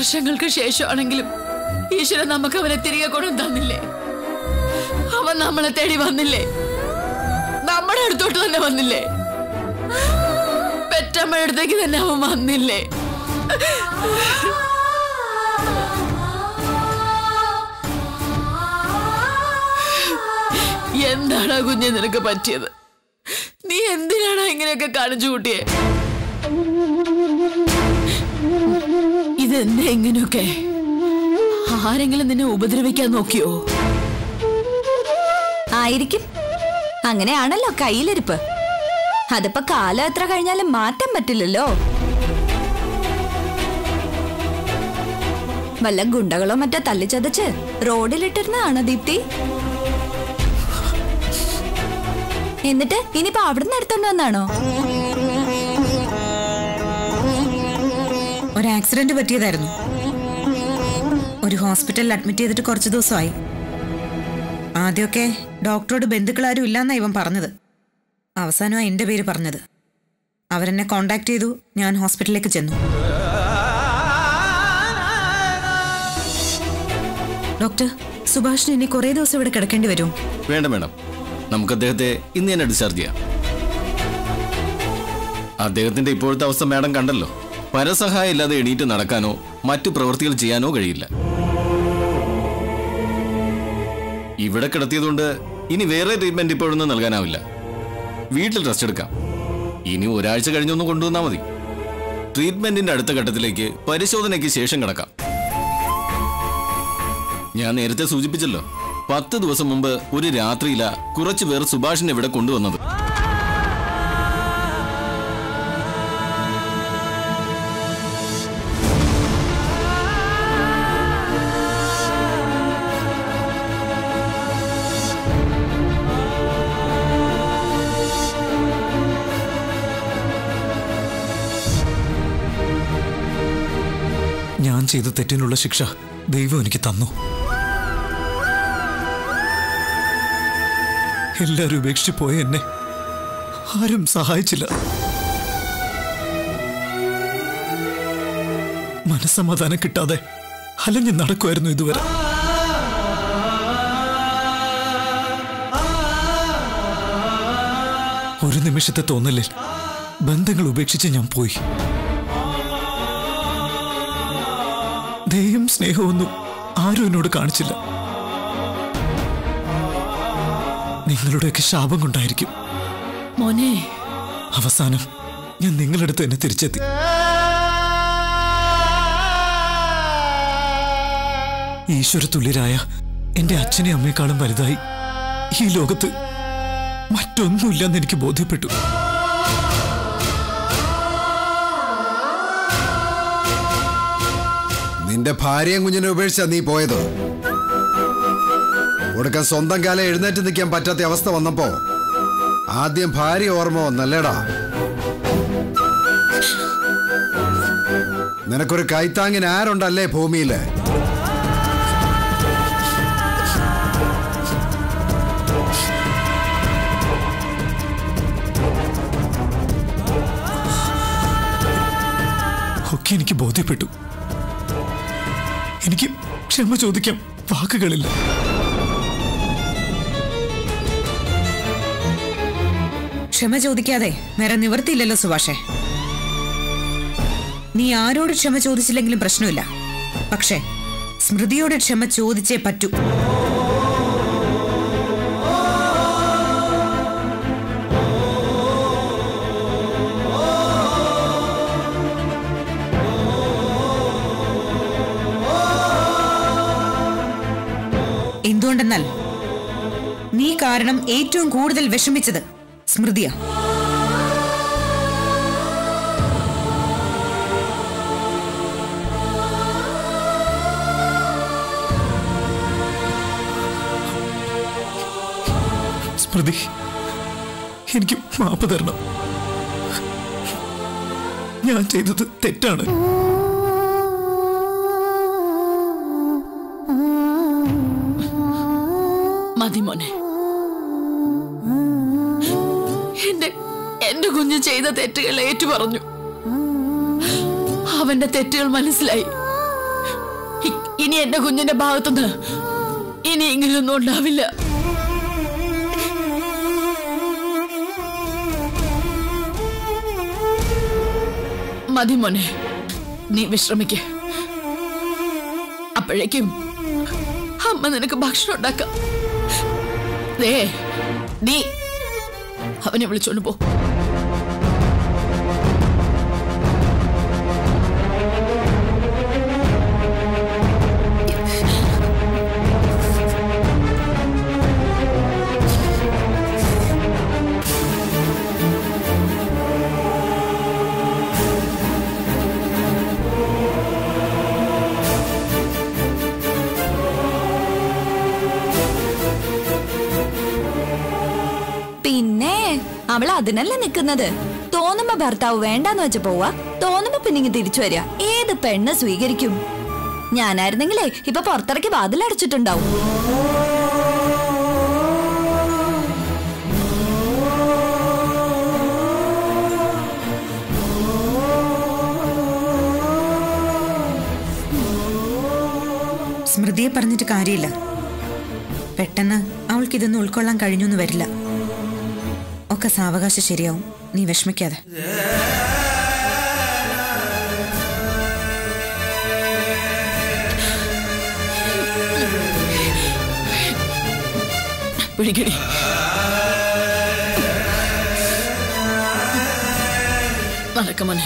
വർഷങ്ങൾക്ക് ശേഷമാണെങ്കിലും ഈശ്വരൻ നമുക്ക് അവനെ തിരികെ കൊണ്ടു തന്നില്ലേ അവൻ നമ്മളെ തേടി വന്നില്ലേ നമ്മുടെ അടുത്തോട്ട് തന്നെ വന്നില്ലേ പെറ്റമ്മയുടെ അടുത്തേക്ക് തന്നെ അവൻ വന്നില്ലേ എന്താണ് കുഞ്ഞെ നിനക്ക് പറ്റിയത് നീ എന്തിനാണ് ഇങ്ങനെയൊക്കെ കാണിച്ചു കൂട്ടിയെ ഇതെന്താ ഇങ്ങനെയൊക്കെ ആരെങ്കിലും നിന്നെ ഉപദ്രവിക്കാൻ നോക്കിയോ ആയിരിക്കും അങ്ങനെയാണല്ലോ കയ്യിലിരിപ്പ് അതിപ്പോ കാലം എത്ര കഴിഞ്ഞാലും മാറ്റാൻ പറ്റില്ലല്ലോ വല്ല ഗുണ്ടകളോ മറ്റോ തല്ലിച്ചതച്ച് റോഡിലിട്ടിരുന്നതാണോ ദീപ്തി എന്നിട്ട് ഇനിയിപ്പോ അവിടുന്ന് എടുത്തോണ്ട് വന്നാണോ ഒരു ആക്സിഡന്റ് പറ്റിയതായിരുന്നു ഒരു ഹോസ്പിറ്റലിൽ അഡ്മിറ്റ് ചെയ്തിട്ട് കുറച്ച് ദിവസമായി ആദ്യമൊക്കെ ഡോക്ടറോട് ബന്ധുക്കളാരും ഇല്ലാന്നാ ഇവൻ പറഞ്ഞത് അവസാനമാണ് എൻ്റെ പേര് പറഞ്ഞത് അവരെന്നെ കോണ്ടാക്ട് ചെയ്തു ഞാൻ ഹോസ്പിറ്റലിലേക്ക് ചെന്നു ഡോക്ടർ സുഭാഷിന് ഇനി കുറേ ദിവസം ഇവിടെ കിടക്കേണ്ടി വരും വേണ്ട മേഡം നമുക്ക് അദ്ദേഹത്തെ ഇന്ന് തന്നെ ഡിസ്ചാർജ് ചെയ്യാം അദ്ദേഹത്തിന്റെ ഇപ്പോഴത്തെ അവസ്ഥ മാഡം കണ്ടല്ലോ പരസഹായം ഇല്ലാതെ എണീറ്റ് നടക്കാനോ മറ്റു പ്രവൃത്തികൾ ചെയ്യാനോ കഴിയില്ല ഇവിടെ കിടത്തിയതുകൊണ്ട് ഇനി വേറെ ട്രീറ്റ്മെന്റ് ഇപ്പോഴൊന്നും നൽകാനാവില്ല വീട്ടിൽ റെസ്റ്റ് എടുക്കാം ഇനി ഒരാഴ്ച കഴിഞ്ഞൊന്ന് കൊണ്ടുവന്നാൽ മതി ട്രീറ്റ്മെന്റിന്റെ അടുത്ത ഘട്ടത്തിലേക്ക് പരിശോധനയ്ക്ക് ശേഷം കിടക്കാം ഞാൻ നേരത്തെ സൂചിപ്പിച്ചല്ലോ പത്ത് ദിവസം മുമ്പ് ഒരു രാത്രിയില കുറച്ചു പേർ സുഭാഷിനെ ഇവിടെ കൊണ്ടുവന്നത് ഞാൻ ചെയ്ത തെറ്റിനുള്ള ശിക്ഷ ദൈവം എനിക്ക് തന്നു എല്ലാവരും ഉപേക്ഷിച്ച് പോയ എന്നെ ആരും സഹായിച്ചില്ല മനസ്സമാധാനം കിട്ടാതെ അലഞ്ഞു നടക്കുമായിരുന്നു ഇതുവരെ ഒരു നിമിഷത്തെ തോന്നലിൽ ബന്ധങ്ങൾ ഉപേക്ഷിച്ച് ഞാൻ പോയി ദയും സ്നേഹമൊന്നും ആരും എന്നോട് കാണിച്ചില്ല നിങ്ങളുടെയൊക്കെ ശാപം കൊണ്ടായിരിക്കും മോനെ അവസാനം ഞാൻ നിങ്ങളുടെ അടുത്ത് എന്നെ തിരിച്ചെത്തി ഈശ്വര തുല്യരായ എന്റെ അച്ഛനെ അമ്മയെക്കാളും വലുതായി ഈ ലോകത്ത് മറ്റൊന്നുമില്ലെന്ന് എനിക്ക് ബോധ്യപ്പെട്ടു നിന്റെ ഭാര്യയും കുഞ്ഞിനെ ഉപേക്ഷിച്ചാ നീ പോയത് ഒടുക്കം സ്വന്തം കാലം എഴുന്നേറ്റ് നിൽക്കാൻ പറ്റാത്ത അവസ്ഥ വന്നപ്പോ ആദ്യം ഭാര്യ ഓർമ്മ വന്നല്ലേടാ നിനക്കൊരു കൈത്താങ്ങിന് ആരുണ്ടല്ലേ ഭൂമിയില് ഒക്കെ എനിക്ക് ബോധ്യപ്പെട്ടു എനിക്ക് ക്ഷമ ചോദിക്കാൻ വാക്കുകളില്ല ക്ഷമ ചോദിക്കാതെ വേറെ നിവർത്തിയില്ലല്ലോ സുഭാഷേ നീ ആരോട് ക്ഷമ ചോദിച്ചില്ലെങ്കിലും പ്രശ്നമില്ല പക്ഷേ സ്മൃതിയോട് ക്ഷമ ചോദിച്ചേ പറ്റൂ എന്തുകൊണ്ടെന്നാൽ നീ കാരണം ഏറ്റവും കൂടുതൽ വിഷമിച്ചത് സ്മൃതിയാ സ്മൃതി എനിക്ക് മാപ്പ് തരണം ഞാൻ ചെയ്തത് തെറ്റാണ് മതി മോനെ എന്റെ എന്റെ കുഞ്ഞ് ചെയ്ത തെറ്റുകൾ ഏറ്റു പറഞ്ഞു അവന്റെ തെറ്റുകൾ മനസ്സിലായി ഇനി എന്റെ കുഞ്ഞിന്റെ ഭാഗത്തുനിന്ന് ഇനിയെങ്കിലൊന്നും ഉണ്ടാവില്ല മതി മോനെ നീ വിശ്രമിക്ക അപ്പോഴേക്കും അമ്മ നിനക്ക് ഭക്ഷണം ഉണ്ടാക്കാം ദേ നീ അവനെ വിളിച്ചോണ്ട് പോ പിന്നെ അവൾ അതിനല്ലേ നിക്കുന്നത് തോന്നുമ്പോ ഭർത്താവ് വേണ്ടാന്ന് വെച്ച് പോവാ തോന്നുമ്പോ പിന്നെ ഇങ്ങ് തിരിച്ചു വരിക ഏത് പെണ്ണ് സ്വീകരിക്കും ഞാനായിരുന്നെങ്കിലേ ഇപ്പൊ പുറത്തിറക്കി വാതിലടച്ചിട്ടുണ്ടാവും സ്മൃതിയെ പറഞ്ഞിട്ട് കാര്യമില്ല പെട്ടെന്ന് അവൾക്ക് ഇതൊന്നും ഉൾക്കൊള്ളാൻ കഴിഞ്ഞു എന്ന് വരില്ല ഒക്കെ സാവകാശം ശരിയാവും നീ വിഷമിക്കാതെ പിടിക്കടി നടക്ക മോനെ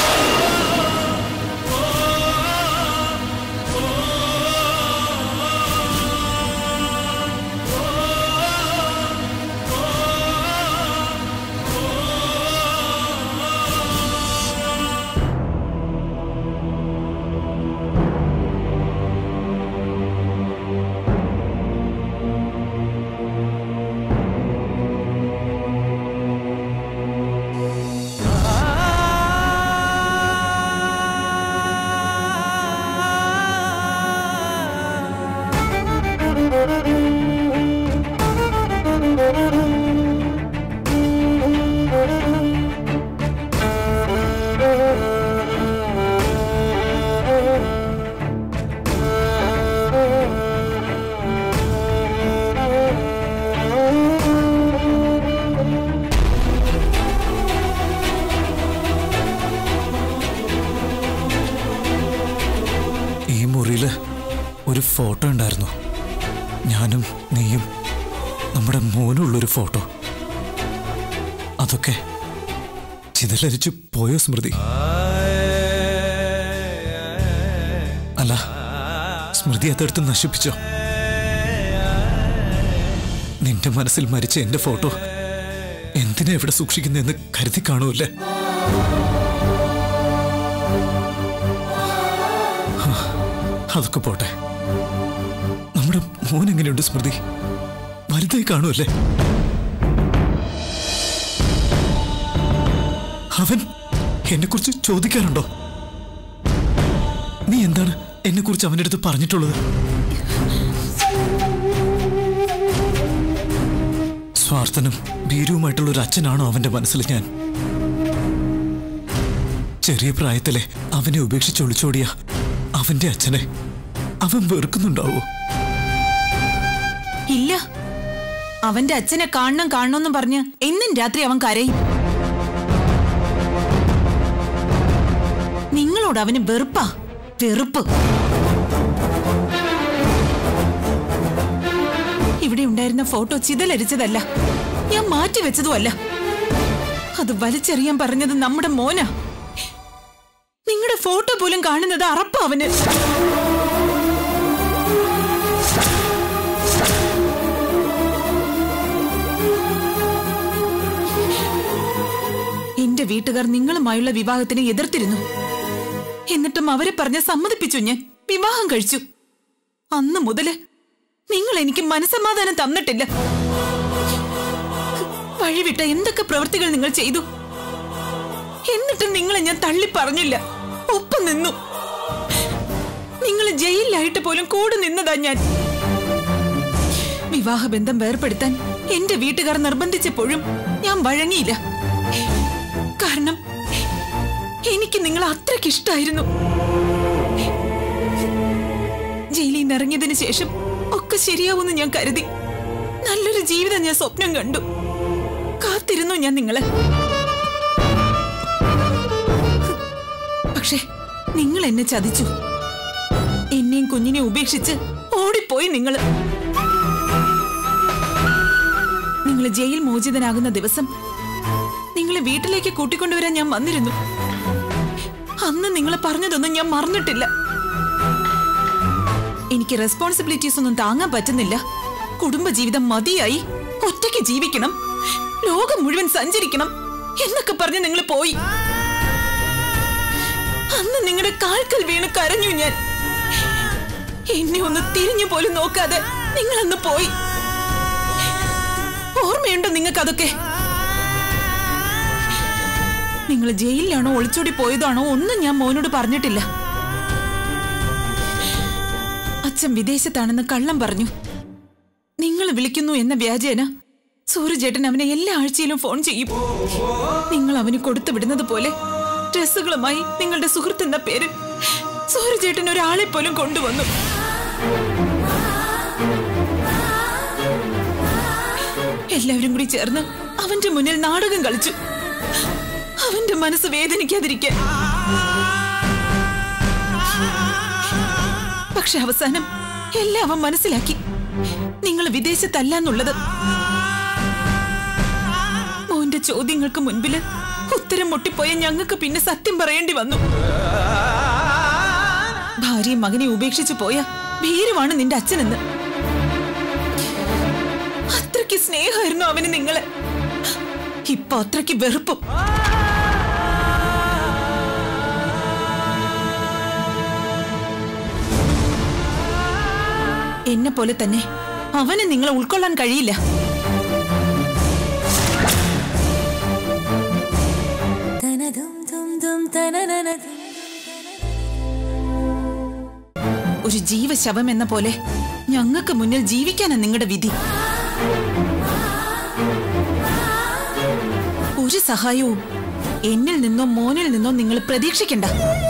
ഈ മുറിയില് ഒരു ഫോട്ടോ ഉണ്ടായിരുന്നു ഞാനും നീയും നമ്മുടെ മോനുള്ളൊരു ഫോട്ടോ അതൊക്കെ ചിതലരിച്ചു പോയോ സ്മൃതി അല്ല സ്മൃതി അതെടുത്ത് നശിപ്പിച്ചോ നിന്റെ മനസ്സിൽ മരിച്ച എന്റെ ഫോട്ടോ എന്തിനാ എവിടെ സൂക്ഷിക്കുന്നതെന്ന് കരുതി കാണൂല്ലേ അതൊക്കെ പോട്ടെ നമ്മുടെ മോൻ എങ്ങനെയുണ്ട് സ്മൃതി വലുതായി കാണുമല്ലേ അവൻ എന്നെ കുറിച്ച് ചോദിക്കാറുണ്ടോ നീ എന്താണ് എന്നെ കുറിച്ച് അവൻ്റെ അടുത്ത് പറഞ്ഞിട്ടുള്ളത് സ്വാർത്ഥനും ഭീരുവുമായിട്ടുള്ള ഒരു അച്ഛനാണോ അവന്റെ മനസ്സിൽ ഞാൻ ചെറിയ പ്രായത്തിലെ അവനെ ഉപേക്ഷിച്ചൊളിച്ചോടിയ അവന്റെ അച്ഛനെ അവൻ വെറുക്കുന്നുണ്ടാവോ ഇല്ല അവന്റെ അച്ഛനെ കാണണം കാണണമെന്നും പറഞ്ഞ് എന്നും രാത്രി അവൻ കരയും നിങ്ങളോട് അവന് വെറുപ്പാ വെറുപ്പ് ഇവിടെ ഉണ്ടായിരുന്ന ഫോട്ടോ ചിതലരിച്ചതല്ല ഞാൻ മാറ്റി വെച്ചതുമല്ല അത് വലിച്ചെറിയാൻ പറഞ്ഞത് നമ്മുടെ മോനാ നിങ്ങളുടെ ഫോട്ടോ പോലും കാണുന്നത് അറപ്പ അവന് എന്റെ വീട്ടുകാർ നിങ്ങളുമായുള്ള വിവാഹത്തിന് എതിർത്തിരുന്നു എന്നിട്ടും അവരെ പറഞ്ഞ് സമ്മതിപ്പിച്ചു ഞാൻ വിവാഹം കഴിച്ചു അന്ന് മുതല് നിങ്ങൾ എനിക്ക് മനസമാധാനം തന്നിട്ടില്ല വഴിവിട്ട എന്തൊക്കെ പ്രവൃത്തികൾ നിങ്ങൾ ചെയ്തു എന്നിട്ടും നിങ്ങളെ ഞാൻ തള്ളി പറഞ്ഞില്ല ഒപ്പം നിന്നു നിങ്ങൾ ജയിലിലായിട്ട് പോലും കൂടെ നിന്നതാ ഞാൻ വിവാഹബന്ധം വേർപെടുത്താൻ എന്റെ വീട്ടുകാർ നിർബന്ധിച്ചപ്പോഴും ഞാൻ വഴങ്ങിയില്ല കാരണം എനിക്ക് നിങ്ങൾ അത്രയ്ക്ക് ഇഷ്ടായിരുന്നു നിന്ന് ഇറങ്ങിയതിനു ശേഷം ഒക്കെ ശരിയാവുമെന്ന് ഞാൻ കരുതി നല്ലൊരു ജീവിതം ഞാൻ സ്വപ്നം കണ്ടു കാത്തിരുന്നു ഞാൻ നിങ്ങളെ പക്ഷേ നിങ്ങൾ എന്നെ ചതിച്ചു എന്നെയും കുഞ്ഞിനെ ഉപേക്ഷിച്ച് ഓടിപ്പോയി നിങ്ങൾ നിങ്ങൾ ജയിൽ മോചിതനാകുന്ന ദിവസം നിങ്ങളെ വീട്ടിലേക്ക് കൂട്ടിക്കൊണ്ടുവരാൻ ഞാൻ വന്നിരുന്നു അന്ന് നിങ്ങൾ പറഞ്ഞതൊന്നും ഞാൻ മറന്നിട്ടില്ല എനിക്ക് റെസ്പോൺസിബിലിറ്റീസ് ഒന്നും താങ്ങാൻ പറ്റുന്നില്ല കുടുംബജീവിതം മതിയായി ഒറ്റയ്ക്ക് ജീവിക്കണം ലോകം മുഴുവൻ സഞ്ചരിക്കണം എന്നൊക്കെ പറഞ്ഞ് നിങ്ങൾ പോയി അന്ന് നിങ്ങളുടെ കാൽക്കൽ വീണ് കരഞ്ഞു ഞാൻ എന്നെ ഒന്ന് തിരിഞ്ഞു പോലും നോക്കാതെ നിങ്ങൾ അന്ന് പോയി ഓർമ്മയുണ്ടോ നിങ്ങൾക്ക് അതൊക്കെ നിങ്ങൾ ജയിലിലാണോ ഒളിച്ചോടി പോയതാണോ ഒന്നും ഞാൻ മോനോട് പറഞ്ഞിട്ടില്ല അച്ഛൻ വിദേശത്താണെന്ന് കള്ളം പറഞ്ഞു നിങ്ങൾ വിളിക്കുന്നു എന്ന വ്യാജേന സൂര്യചേട്ടൻ അവനെ എല്ലാ ആഴ്ചയിലും ഫോൺ ചെയ്യും നിങ്ങൾ അവന് കൊടുത്തു വിടുന്നത് പോലെ ഡ്രസ്സുകളുമായി നിങ്ങളുടെ സുഹൃത്ത് എന്ന പേര് സൂര്യചേട്ടൻ ഒരാളെ പോലും കൊണ്ടുവന്നു എല്ലാവരും കൂടി ചേർന്ന് അവന്റെ മുന്നിൽ നാടകം കളിച്ചു അവന്റെ മനസ്സ് വേദനിക്കാതിരിക്കാൻ പക്ഷെ അവസാനം എല്ലാം അവൻ മനസ്സിലാക്കി നിങ്ങൾ വിദേശത്തല്ല എന്നുള്ളത് മോന്റെ ചോദ്യങ്ങൾക്ക് മുൻപില് ഉത്തരം മുട്ടിപ്പോയ ഞങ്ങൾക്ക് പിന്നെ സത്യം പറയേണ്ടി വന്നു ഭാര്യയും മകനെ ഉപേക്ഷിച്ചു പോയ ഭീരുവാണ് നിന്റെ അച്ഛനെന്ന് അത്രയ്ക്ക് സ്നേഹമായിരുന്നു അവന് നിങ്ങളെ ഇപ്പൊ അത്രയ്ക്ക് വെറുപ്പും എന്നെ പോലെ തന്നെ അവന് നിങ്ങളെ ഉൾക്കൊള്ളാൻ കഴിയില്ല ഒരു ജീവശവം എന്ന പോലെ ഞങ്ങൾക്ക് മുന്നിൽ ജീവിക്കാനാണ് നിങ്ങളുടെ വിധി ഒരു സഹായവും എന്നിൽ നിന്നോ മോനിൽ നിന്നോ നിങ്ങൾ പ്രതീക്ഷിക്കണ്ട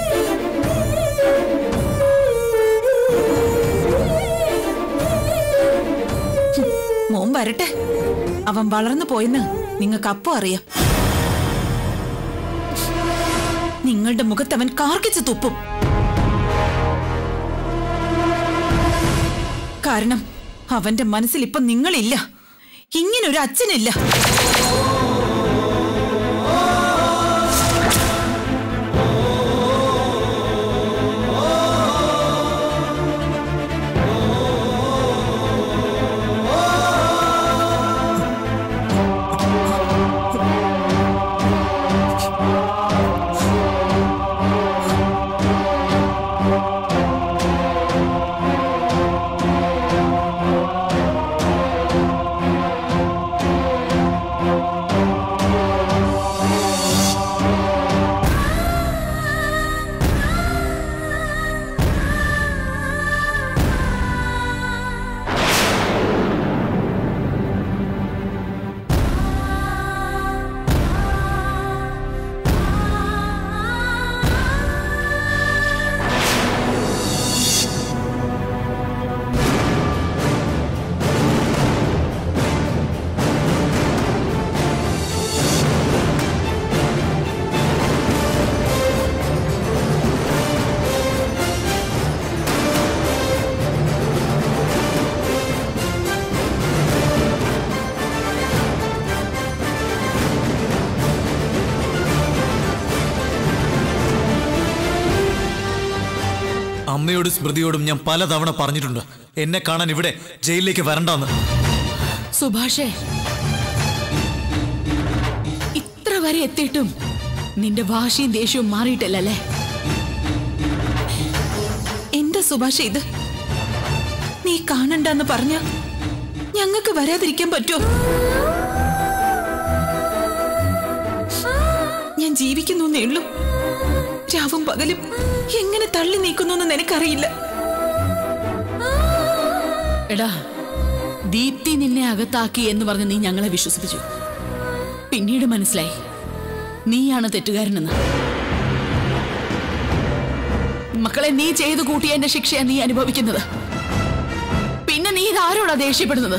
ഹും, മോൻ വരട്ടെ അവൻ വളർന്നു പോയെന്ന് നിങ്ങൾക്ക് അപ്പോ അറിയാം നിങ്ങളുടെ മുഖത്ത് അവൻ കാർക്കിച്ച് തുപ്പും കാരണം അവന്റെ മനസ്സിൽ ഇപ്പൊ നിങ്ങളില്ല ഇങ്ങനൊരു അച്ഛനില്ല അമ്മയോടും സ്മൃതിയോടും ഞാൻ പലതവണ പറഞ്ഞിട്ടുണ്ട് എന്നെ കാണാൻ ഇവിടെ ജയിലിലേക്ക് വരണ്ടെന്ന് സുഭാഷേ ഇത്ര വരെ എത്തിയിട്ടും നിന്റെ വാശിയും ദേഷ്യവും മാറിയിട്ടില്ലല്ലേ എന്താ സുഭാഷ് ഇത് നീ കാണണ്ടെന്ന് പറഞ്ഞ ഞങ്ങൾക്ക് വരാതിരിക്കാൻ പറ്റുമോ ഞാൻ ജീവിക്കുന്നു എന്നേ ഉള്ളൂ രാവും പകലും എങ്ങനെ തള്ളി നീക്കുന്നു എന്ന് നിനക്കറിയില്ല എടാ ദീപ്തി നിന്നെ അകത്താക്കി എന്ന് പറഞ്ഞ് നീ ഞങ്ങളെ വിശ്വസിപ്പിച്ചു പിന്നീട് മനസ്സിലായി നീയാണ് തെറ്റുകാരനെന്ന് മക്കളെ നീ ചെയ്തു കൂട്ടിയ എന്റെ ശിക്ഷയാണ് നീ അനുഭവിക്കുന്നത് പിന്നെ നീ ഇതാരോടാ ദേഷ്യപ്പെടുന്നത്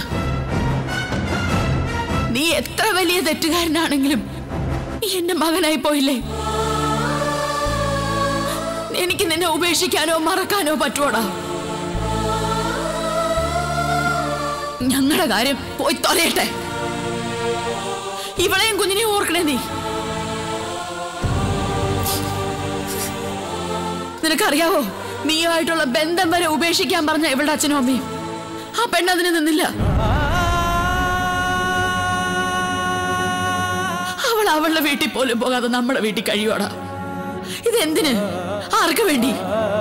നീ എത്ര വലിയ തെറ്റുകാരനാണെങ്കിലും നീ എന്റെ മകനായി പോയില്ലേ എനിക്ക് നിന്നെ ഉപേക്ഷിക്കാനോ മറക്കാനോ പറ്റുവോടാ ഞങ്ങളുടെ കാര്യം പോയി തൊലയട്ടെ ഇവളെയും കുഞ്ഞിനെയും ഓർക്കണേ നീ നിനക്കറിയാവോ നീയുമായിട്ടുള്ള ബന്ധം വരെ ഉപേക്ഷിക്കാൻ പറഞ്ഞ ഇവളുടെ അച്ഛനും അമ്മയും ആ പെണ്ണതിന് നിന്നില്ല അവൾ അവളുടെ വീട്ടിൽ പോലും പോകാതെ നമ്മുടെ വീട്ടിൽ കഴിയോടാ ഇതെന്തിന് ആർക്ക് വേണ്ടി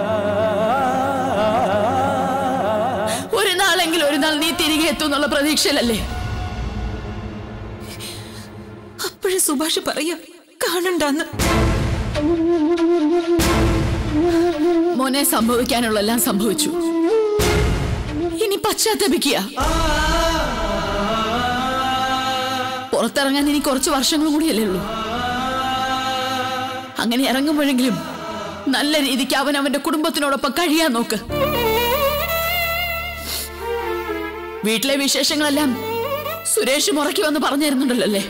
ഒരു നാളെങ്കിലും ഒരു നാൾ നീ തിരികെ എത്തും എന്നുള്ള പ്രതീക്ഷയിലല്ലേ അപ്പോഴേ സുഭാഷ് പറയാ കാണണ്ടാന്ന് മോനെ സംഭവിക്കാനുള്ളെല്ലാം സംഭവിച്ചു ഇനി പശ്ചാത്തപിക്കുക പുറത്തിറങ്ങാൻ ഇനി കുറച്ച് വർഷങ്ങളും കൂടിയല്ലേ ഉള്ളൂ അങ്ങനെ ഇറങ്ങുമ്പോഴെങ്കിലും നല്ല രീതിക്ക് അവൻ അവന്റെ കുടുംബത്തിനോടൊപ്പം കഴിയാൻ നോക്ക് വീട്ടിലെ വിശേഷങ്ങളെല്ലാം സുരേഷ് മുറക്കി വന്ന് പറഞ്ഞു തരുന്നുണ്ടല്ലോ അല്ലേ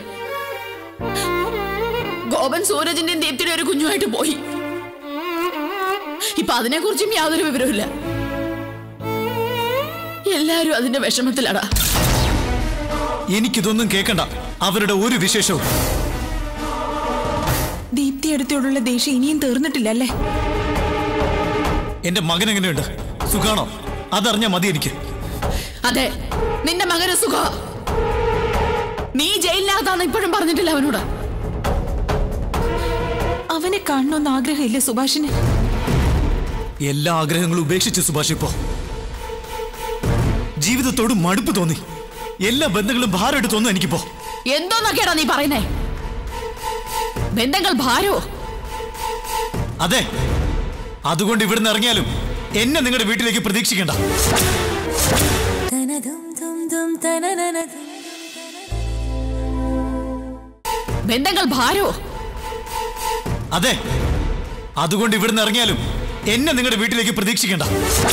ഗോപൻ സൂരജിന്റെയും ദീപ്തിയുടെ ഒരു കുഞ്ഞുമായിട്ട് പോയി ഇപ്പൊ അതിനെ കുറിച്ചും യാതൊരു വിവരവുമില്ല എല്ലാരും അതിന്റെ വിഷമത്തിലടാ എനിക്കിതൊന്നും കേൾക്കണ്ട അവരുടെ ഒരു വിശേഷവും ദീപ്തി അടുത്തോടുള്ള ദേഷ്യം ഇനിയും തീർന്നിട്ടില്ല അല്ലേ എന്റെ മകൻ എങ്ങനെയുണ്ട് സുഖാണോ അതറിഞ്ഞാ മതി എനിക്ക് അതെ നിന്റെ മകന് സുഖ നീ ജയിലിനകത്താന്ന് ഇപ്പോഴും പറഞ്ഞിട്ടില്ല അവനോട് അവനെ കാണണമെന്ന് ആഗ്രഹമില്ല സുഭാഷിന് എല്ലാ ആഗ്രഹങ്ങളും ഉപേക്ഷിച്ച് സുഭാഷ് ഇപ്പോ ജീവിതത്തോട് മടുപ്പ് തോന്നി എല്ലാ ബന്ധങ്ങളും ഭാരമായിട്ട് തോന്നുന്നു എനിക്കിപ്പോ എന്തോന്നൊക്കെയാടാ നീ പറയുന്നേ ബന്ധങ്ങൾ ഭാരോ അതെ അതുകൊണ്ട് ഇവിടുന്ന് ഇറങ്ങിയാലും എന്നെ നിങ്ങളുടെ വീട്ടിലേക്ക് പ്രതീക്ഷിക്കണ്ട ബന്ധങ്ങൾ ഭാരോ അതെ അതുകൊണ്ട് ഇവിടുന്ന് ഇറങ്ങിയാലും എന്നെ നിങ്ങളുടെ വീട്ടിലേക്ക് പ്രതീക്ഷിക്കണ്ട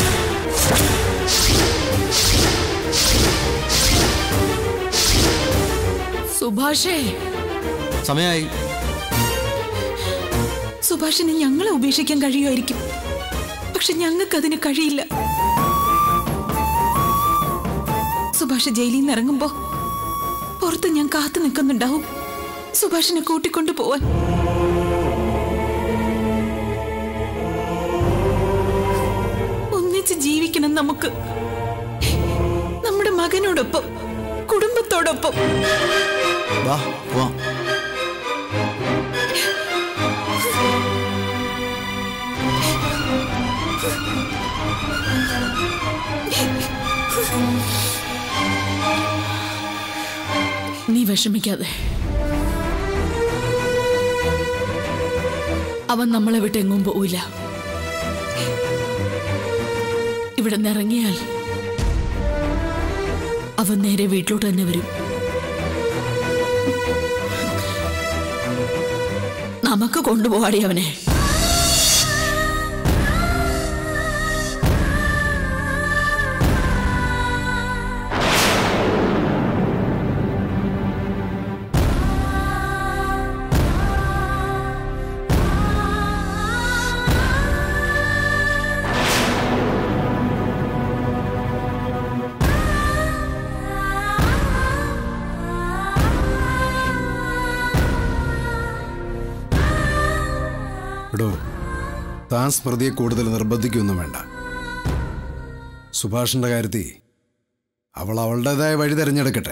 സുഭാഷേ സമയമായി സുഭാഷിന് ഞങ്ങളെ ഉപേക്ഷിക്കാൻ കഴിയുമായിരിക്കും പക്ഷെ ഞങ്ങൾക്ക് അതിന് കഴിയില്ല സുഭാഷ് ജയിലിൽ നിന്ന് ഇറങ്ങുമ്പോ പുറത്ത് ഞാൻ കാത്തു നിൽക്കുന്നുണ്ടാവും സുഭാഷിനെ കൂട്ടിക്കൊണ്ടു പോവാൻ ഒന്നിച്ച് ജീവിക്കണം നമുക്ക് നമ്മുടെ മകനോടൊപ്പം കുടുംബത്തോടൊപ്പം വാ പോവാം നീ വിഷമിക്കാതെ അവൻ നമ്മളെ വിട്ട് എങ്ങും പോവില്ല ഇവിടെ നിന്ന് ഇറങ്ങിയാൽ അവൻ നേരെ വീട്ടിലോട്ട് തന്നെ വരും നമുക്ക് കൊണ്ടുപോകാടി അവനെ എടോ താൻ സ്മൃതിയെ കൂടുതൽ നിർബന്ധിക്കൊന്നും വേണ്ട സുഭാഷിന്റെ കാര്യത്തിൽ അവൾ അവളുടേതായ വഴി തിരഞ്ഞെടുക്കട്ടെ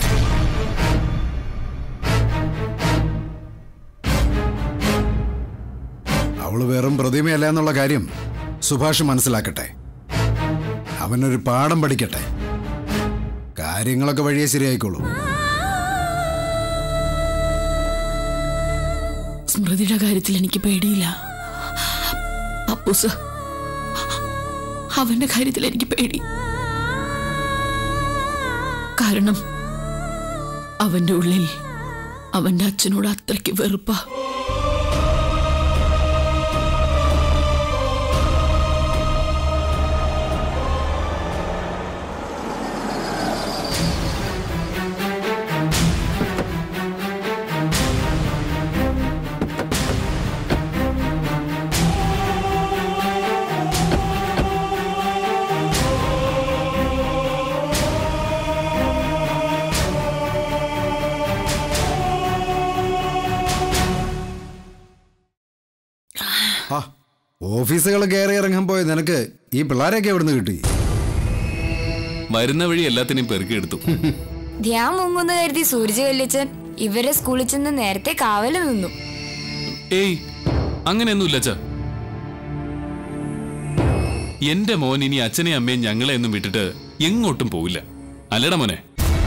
അവൾ വെറും പ്രതിമയല്ല എന്നുള്ള കാര്യം സുഭാഷ് മനസ്സിലാക്കട്ടെ അവനൊരു പാഠം പഠിക്കട്ടെ കാര്യങ്ങളൊക്കെ വഴിയെ ശരിയായിക്കോളൂ സ്മൃതിയുടെ കാര്യത്തിൽ എനിക്ക് പേടിയില്ല അപ്പൂസ് അവന്റെ കാര്യത്തിൽ എനിക്ക് പേടി കാരണം അവന്റെ ഉള്ളിൽ അവന്റെ അച്ഛനോട് അത്രയ്ക്ക് വെറുപ്പാ ആ ഓഫീസുകൾ കയറി ഇറങ്ങാൻ പോയ നിനക്ക് ഈ പിള്ളേരെയൊക്കെ എവിടുന്ന് കിട്ടി വരുന്ന വഴി എല്ലാത്തിനെയും പെറുക്കിയെടുത്തു ധ്യാൻ മുങ്ങുന്ന കരുതി സൂരജ് വല്യച്ചൻ ഇവരെ സ്കൂളിൽ ചെന്ന് നേരത്തെ കാവല് നിന്നു ഏയ് അങ്ങനെയൊന്നുമില്ല അച്ഛാ എന്റെ മോൻ ഇനി അച്ഛനെയും അമ്മയും ഞങ്ങളെ ഒന്നും വിട്ടിട്ട് എങ്ങോട്ടും പോവില്ല അല്ലടാ മോനെ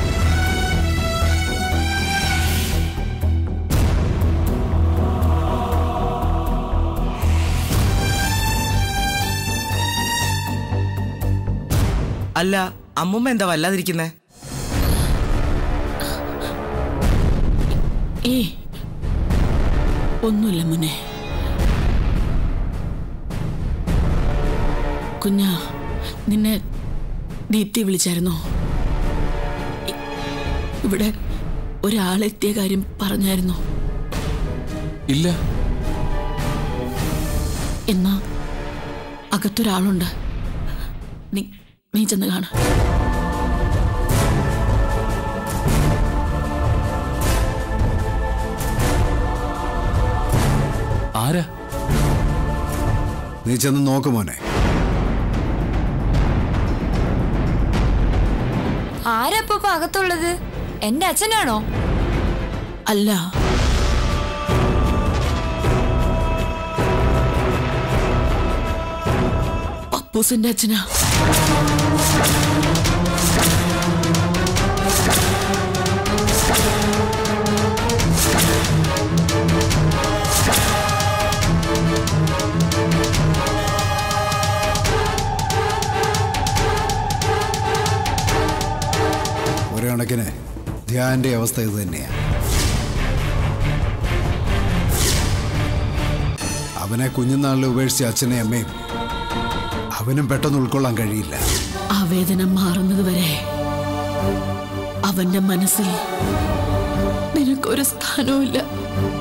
അല്ല അമ്മുമ്മ എന്താ വല്ലാതിരിക്കുന്നേ ഏ ഒന്നുമില്ല മുന്നേ കുഞ്ഞാ നിന്നെ ദീപ്തി വിളിച്ചായിരുന്നോ ഇ- ഇവിടെ ഒരാളെത്തിയ കാര്യം പറഞ്ഞായിരുന്നോ ഇല്ല എന്നാ അകത്തൊരാളുണ്ട് നീ നീ ചെന്ന് കാണ ആരാ നീ ചെന്ന് നോക്ക് മോനെ ആരപ്പോ ഇപ്പൊ അകത്തുള്ളത് എന്റെ അച്ഛനാണോ അല്ല പപ്പൂസിന്റെ അച്ഛനാ ഒരു കണക്കിന് ധ്യാന്റെ അവസ്ഥ ഇത് തന്നെയാ അവനെ കുഞ്ഞുനാളിൽ ഉപേക്ഷിച്ച അച്ഛനെയും അമ്മയും അവനും പെട്ടെന്ന് ഉൾക്കൊള്ളാൻ കഴിയില്ല ആ വേദന മാറുന്നത് വരെ അവന്റെ മനസ്സിൽ നിനക്കൊരു സ്ഥാനവുമില്ല